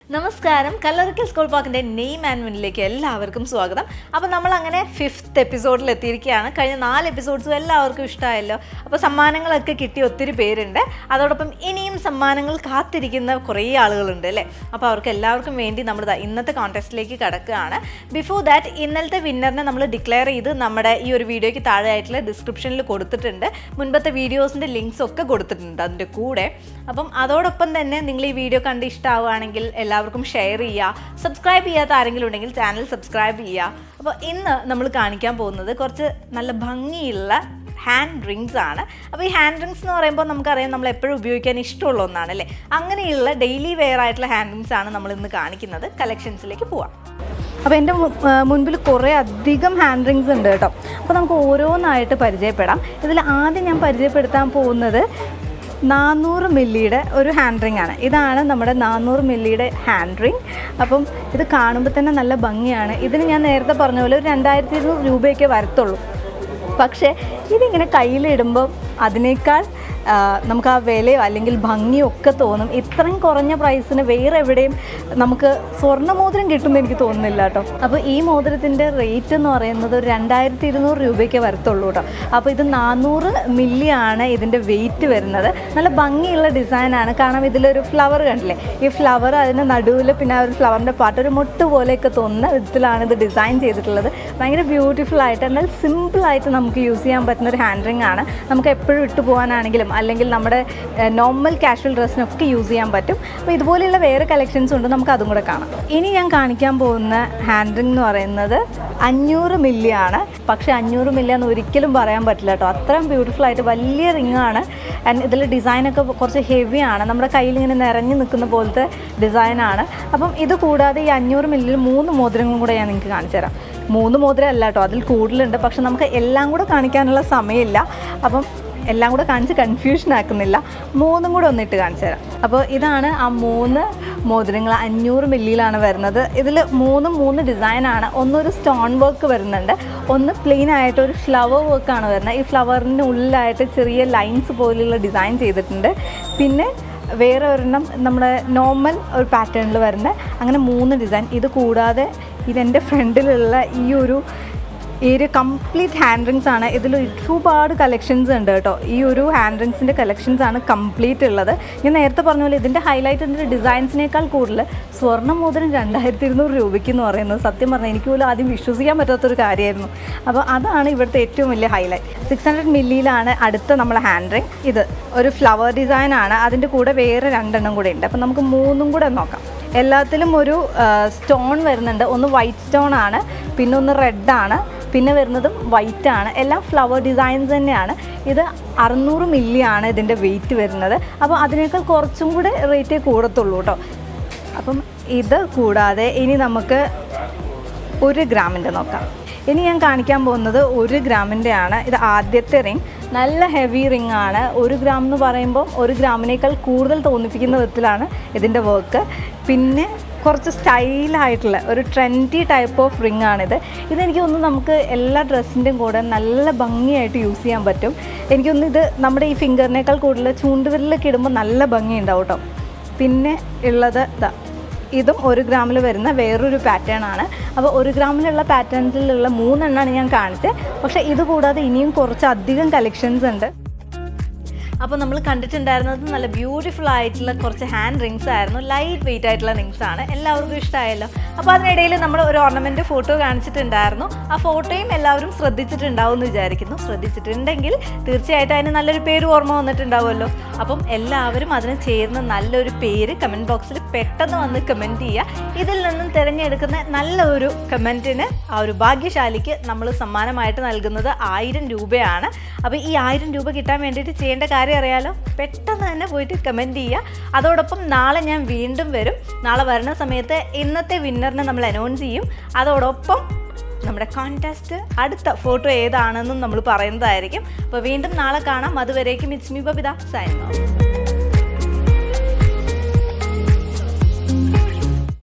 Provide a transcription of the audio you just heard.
നമസ്കാരം കല്ലറിക്കൽ സ്കൂൾ പാർക്കിന്റെ name and വിനിലേക്ക് എല്ലാവർക്കും സ്വാഗതം അപ്പോൾ നമ്മൾ അങ്ങനെ ഫിഫ്ത്ത് എപ്പിസോഡിൽ എത്തിയിരിക്കുകയാണ് കഴിഞ്ഞ നാല് എപ്പിസോഡ്സും എല്ലാവർക്കും ഇഷ്ടമായല്ലോ അപ്പോൾ സമ്മാനങ്ങളൊക്കെ കിട്ടിയ ഒത്തിരി പേരുണ്ട് അതോടൊപ്പം ഇനിയും സമ്മാനങ്ങൾ കാത്തിരിക്കുന്ന കുറേ ആളുകളുണ്ട് അല്ലേ അപ്പോൾ അവർക്ക് എല്ലാവർക്കും വേണ്ടി നമ്മൾ ദാ ഇന്നത്തെ കോൺടെസ്റ്റിലേക്ക് കടക്കുകയാണ് ബിഫോർ ദാറ്റ് ഇന്നലത്തെ വിന്നറിനെ നമ്മൾ ഡിക്ലെയർ ചെയ്ത് നമ്മുടെ ഈ ഒരു വീഡിയോയ്ക്ക് താഴെയായിട്ടുള്ള ഡിസ്ക്രിപ്ഷനിൽ കൊടുത്തിട്ടുണ്ട് മുൻപത്തെ വീഡിയോസിൻ്റെ ലിങ്ക്സ് ഒക്കെ കൊടുത്തിട്ടുണ്ട് അതിൻ്റെ കൂടെ അപ്പം അതോടൊപ്പം തന്നെ നിങ്ങൾ ഈ വീഡിയോ കണ്ട് ഇഷ്ടമാവുകയാണെങ്കിൽ എല്ലാവർക്കും ഷെയർ ചെയ്യുക സബ്സ്ക്രൈബ് ചെയ്യാത്ത ആരെങ്കിലും ഉണ്ടെങ്കിൽ ചാനൽ സബ്സ്ക്രൈബ് ചെയ്യുക അപ്പോൾ ഇന്ന് നമ്മൾ കാണിക്കാൻ പോകുന്നത് കുറച്ച് നല്ല ഭംഗിയുള്ള ഹാൻഡ് റിങ്സ് ആണ് അപ്പോൾ ഈ ഹാൻഡ് റിങ്സ് എന്ന് പറയുമ്പോൾ നമുക്കറിയാം നമ്മൾ എപ്പോഴും ഉപയോഗിക്കാൻ ഇഷ്ടമുള്ള ഒന്നാണ് അല്ലേ അങ്ങനെയുള്ള ഡെയിലി വെയർ ആയിട്ടുള്ള ഹാൻഡ് റിങ്സ് ആണ് നമ്മൾ ഇന്ന് കാണിക്കുന്നത് കളക്ഷൻസിലേക്ക് പോവാം അപ്പോൾ എൻ്റെ മു- ആ, മുൻപിൽ കുറേ അധികം ഹാൻഡ് റിങ്സ് ഉണ്ട് കേട്ടോ അപ്പോൾ നമുക്ക് ഓരോന്നായിട്ട് പരിചയപ്പെടാം ഇതിൽ ആദ്യം ഞാൻ പരിചയപ്പെടുത്താൻ പോകുന്നത് നാനൂറ് മില്ലിയുടെ ഒരു ഹാൻഡ് റിങ് ആണ് ഇതാണ് നമ്മുടെ നാനൂറ് മില്ലിയുടെ ഹാൻഡ് റിങ് അപ്പം ഇത് കാണുമ്പോൾ തന്നെ നല്ല ഭംഗിയാണ് ഇതിന് ഞാൻ നേരത്തെ പറഞ്ഞ പോലെ ഒരു രണ്ടായിരത്തി ഇരുന്നൂറ് രൂപയൊക്കെ വരത്തുള്ളൂ പക്ഷേ ഇതിങ്ങനെ കയ്യിലിടുമ്പോൾ അതിനേക്കാൾ ആ, നമുക്ക് ആ വിലയോ അല്ലെങ്കിൽ ഭംഗിയോ ഒക്കെ തോന്നും ഇത്രയും കുറഞ്ഞ പ്രൈസിന് വേറെ എവിടെയും നമുക്ക് സ്വർണ്ണമോതിരം കിട്ടുമെന്ന് എനിക്ക് തോന്നുന്നില്ല കേട്ടോ അപ്പോൾ ഈ മോതിരത്തിൻ്റെ റേറ്റ് എന്ന് പറയുന്നത് ഒരു രണ്ടായിരത്തി ഇരുന്നൂറ് രൂപയ്ക്ക് വരത്തുള്ളൂ കേട്ടോ അപ്പോൾ ഇത് നാനൂറ് മില്ലി ആണ് ഇതിൻ്റെ വെയിറ്റ് വരുന്നത് നല്ല ഭംഗിയുള്ള ഡിസൈനാണ് കാരണം ഇതിലൊരു ഫ്ലവർ കണ്ടില്ലേ ഈ ഫ്ലവർ അതിന് നടുവിൽ പിന്നെ ആ ഒരു ഫ്ലവറിൻ്റെ പാട്ട് ഒരു മുട്ട് പോലെയൊക്കെ തോന്നുന്ന വിധത്തിലാണ് ഇത് ഡിസൈൻ ചെയ്തിട്ടുള്ളത് ഭയങ്കര ബ്യൂട്ടിഫുൾ ആയിട്ട് എന്നാൽ സിമ്പിളായിട്ട് നമുക്ക് യൂസ് ചെയ്യാൻ പറ്റുന്ന ഒരു ഹാൻഡ് റിംഗ് ആണ് നമുക്ക് എപ്പോഴും ഇട്ട് പോകാനാണെങ്കിലും അല്ലെങ്കിൽ നമ്മുടെ നോർമൽ കാഷ്വൽ ഡ്രസ്സിനൊക്കെ യൂസ് ചെയ്യാൻ പറ്റും അപ്പോൾ ഇതുപോലെയുള്ള വേറെ കളക്ഷൻസ് ഉണ്ട് നമുക്ക് അതും കൂടെ കാണാം ഇനി ഞാൻ കാണിക്കാൻ പോകുന്ന ഹാൻഡ് റിംഗ് എന്ന് പറയുന്നത് അഞ്ഞൂറ് മില്ലി ആണ് പക്ഷേ അഞ്ഞൂറ് മില്ലി എന്ന് ഒരിക്കലും പറയാൻ പറ്റില്ല കേട്ടോ അത്രയും ബ്യൂട്ടിഫുൾ ആയിട്ട് വലിയ റിംഗ് ആണ് ആൻഡ് ഇതിൽ ഡിസൈനൊക്കെ കുറച്ച് ഹെവി ആണ് നമ്മുടെ കയ്യിൽ ഇങ്ങനെ നിറഞ്ഞു നിൽക്കുന്ന പോലത്തെ ഡിസൈനാണ് അപ്പം ഇത് കൂടാതെ ഈ അഞ്ഞൂറ് മില്ലിൽ മൂന്ന് മോതിരങ്ങളും കൂടെ ഞാൻ നിങ്ങൾക്ക് കാണിച്ചു തരാം മൂന്ന് മോതിരം അല്ല കേട്ടോ അതിൽ കൂടുതലുണ്ട് പക്ഷെ നമുക്ക് എല്ലാം കൂടെ കാണിക്കാനുള്ള സമയമില്ല അപ്പം എല്ലാം കൂടെ കാണിച്ച് കൺഫ്യൂഷൻ ആക്കുന്നില്ല മൂന്നും കൂടെ ഒന്നിട്ട് കാണിച്ചു തരാം അപ്പോൾ ഇതാണ് ആ മൂന്ന് മോതിരങ്ങൾ അഞ്ഞൂറ് മില്ലിയിലാണ് വരുന്നത് ഇതിൽ മൂന്നും മൂന്ന് ഡിസൈനാണ് ഒന്നൊരു സ്റ്റോൺ വർക്ക് വരുന്നുണ്ട് ഒന്ന് പ്ലെയിൻ ആയിട്ട് ഒരു ഫ്ലവർ വർക്കാണ് വരുന്നത് ഈ ഫ്ലവറിൻ്റെ ഉള്ളിലായിട്ട് ചെറിയ ലൈൻസ് പോലെയുള്ള ഡിസൈൻ ചെയ്തിട്ടുണ്ട് പിന്നെ വേറെ ഒരെണ്ണം നമ്മുടെ നോർമൽ ഒരു പാറ്റേണിൽ വരുന്ന അങ്ങനെ മൂന്ന് ഡിസൈൻ ഇത് കൂടാതെ ഇതെൻ്റെ ഫ്രണ്ടിലുള്ള ഈ ഒരു ഈ ഒരു കംപ്ലീറ്റ് ഹാൻഡ് റിങ്സ് ആണ് ഇതിൽ ഒരുപാട് കളക്ഷൻസ് ഉണ്ട് കേട്ടോ ഈ ഒരു ഹാൻഡ് റിങ്സിൻ്റെ കളക്ഷൻസ് ആണ് കംപ്ലീറ്റ് ഉള്ളത് ഞാൻ നേരത്തെ പറഞ്ഞ പോലെ ഇതിൻ്റെ ഹൈലൈറ്റ് ഇതിൻ്റെ ഡിസൈൻസിനേക്കാൾ കൂടുതൽ സ്വർണ്ണ മോതിരം രണ്ടായിരത്തി ഇരുന്നൂറ് രൂപയ്ക്ക് എന്ന് പറയുന്നത് സത്യം പറഞ്ഞാൽ എനിക്ക് പോലും ആദ്യം വിശ്വസിക്കാൻ പറ്റാത്തൊരു കാര്യമായിരുന്നു അപ്പോൾ അതാണ് ഇവിടുത്തെ ഏറ്റവും വലിയ ഹൈലൈറ്റ് സിക്സ് ഹൺഡ്രഡ് മില്ലിയിലാണ് അടുത്ത നമ്മളെ ഹാൻഡ് റിങ് ഇത് ഒരു ഫ്ലവർ ഡിസൈൻ ആണ് അതിൻ്റെ കൂടെ വേറെ രണ്ടെണ്ണം കൂടെ ഉണ്ട് അപ്പോൾ നമുക്ക് മൂന്നും കൂടെ നോക്കാം എല്ലാത്തിലും ഒരു സ്റ്റോൺ വരുന്നുണ്ട് ഒന്ന് വൈറ്റ് സ്റ്റോൺ ആണ് പിന്നെ ഒന്ന് റെഡ് ആണ് പിന്നെ വരുന്നതും വൈറ്റ് ആണ് എല്ലാം ഫ്ലവർ ഡിസൈൻസ് തന്നെയാണ് ഇത് അറുന്നൂറ് മില്ലി ആണ് ഇതിൻ്റെ വെയിറ്റ് വരുന്നത് അപ്പോൾ അതിനേക്കാൾ കുറച്ചും കൂടെ റേറ്റേ കൂടത്തുള്ളൂ കേട്ടോ അപ്പം ഇത് കൂടാതെ ഇനി നമുക്ക് ഒരു ഗ്രാമിൻ്റെ നോക്കാം ഇനി ഞാൻ കാണിക്കാൻ പോകുന്നത് ഒരു ഗ്രാമിൻ്റെ ആണ് ഇത് ആദ്യത്തെ റിങ് നല്ല ഹെവി റിങ് ആണ് ഒരു ഗ്രാം എന്ന് പറയുമ്പോൾ ഒരു ഗ്രാമിനേക്കാൾ കൂടുതൽ തോന്നിപ്പിക്കുന്ന വിധത്തിലാണ് ഇതിൻ്റെ വർക്ക് പിന്നെ കുറച്ച് സ്റ്റൈലായിട്ടുള്ള ഒരു ട്രെൻഡി ടൈപ്പ് ഓഫ് റിങ് ആണിത് ഇതെനിക്ക് തോന്നുന്നു നമുക്ക് എല്ലാ ഡ്രസ്സിൻ്റെയും കൂടെ നല്ല ഭംഗിയായിട്ട് യൂസ് ചെയ്യാൻ പറ്റും എനിക്കൊന്ന് ഇത് നമ്മുടെ ഈ ഫിംഗറിനേക്കാൾ കൂടുതൽ ചൂണ്ടുവിരലൊക്കെ ഇടുമ്പോൾ നല്ല ഭംഗി ഉണ്ടാവും കേട്ടോ പിന്നെ ഉള്ളത് ഇതാ ഇതും ഒരു ഗ്രാമിൽ വരുന്ന വേറൊരു പാറ്റേൺ ആണ് അപ്പോൾ ഒരു ഗ്രാമിലുള്ള പാറ്റേൺസിലുള്ള മൂന്നെണ്ണമാണ് ഞാൻ കാണിച്ചത് പക്ഷേ ഇത് കൂടാതെ ഇനിയും കുറച്ച് അധികം കളക്ഷൻസ് ഉണ്ട് അപ്പോൾ നമ്മൾ കണ്ടിട്ടുണ്ടായിരുന്നത് നല്ല ബ്യൂട്ടിഫുൾ ആയിട്ടുള്ള കുറച്ച് ഹാൻഡ് റിങ്സ് ആയിരുന്നു ലൈറ്റ് വെയിറ്റ് ആയിട്ടുള്ള റിങ്സ് ആണ് എല്ലാവർക്കും ഇഷ്ടമായല്ലോ അപ്പോൾ അതിനിടയിൽ നമ്മൾ ഒരു ഓർണമെൻ്റ് ഫോട്ടോ കാണിച്ചിട്ടുണ്ടായിരുന്നു ആ ഫോട്ടോയും എല്ലാവരും ശ്രദ്ധിച്ചിട്ടുണ്ടാവും എന്ന് വിചാരിക്കുന്നു ശ്രദ്ധിച്ചിട്ടുണ്ടെങ്കിൽ തീർച്ചയായിട്ടും അതിന് നല്ലൊരു പേര് ഓർമ്മ വന്നിട്ടുണ്ടാവുമല്ലോ അപ്പം എല്ലാവരും അതിന് ചേർന്ന് നല്ലൊരു പേര് കമൻറ്റ് ബോക്സിൽ പെട്ടെന്ന് വന്ന് കമൻറ്റ് ചെയ്യുക ഇതിൽ നിന്നും തിരഞ്ഞെടുക്കുന്ന നല്ല ഒരു കമൻറ്റിന് ആ ഒരു ഭാഗ്യശാലിക്ക് നമ്മൾ സമ്മാനമായിട്ട് നൽകുന്നത് ആയിരം രൂപയാണ് അപ്പോൾ ഈ ആയിരം രൂപ കിട്ടാൻ വേണ്ടിയിട്ട് ചെയ്യേണ്ട കാര്യം അറിയാലോ പെട്ടെന്ന് തന്നെ പോയിട്ട് കമൻറ്റ് ചെയ്യുക അതോടൊപ്പം നാളെ ഞാൻ വീണ്ടും വരും നാളെ വരുന്ന സമയത്ത് ഇന്നത്തെ വിന്നറിനെ നമ്മൾ അനൗൺസ് ചെയ്യും അതോടൊപ്പം നമ്മുടെ കോൺടാസ്റ്റ് അടുത്ത ഫോട്ടോ ഏതാണെന്നും നമ്മൾ പറയുന്നതായിരിക്കും അപ്പോൾ വീണ്ടും നാളെ കാണാം അതുവരേക്കും it's me Babitha sign of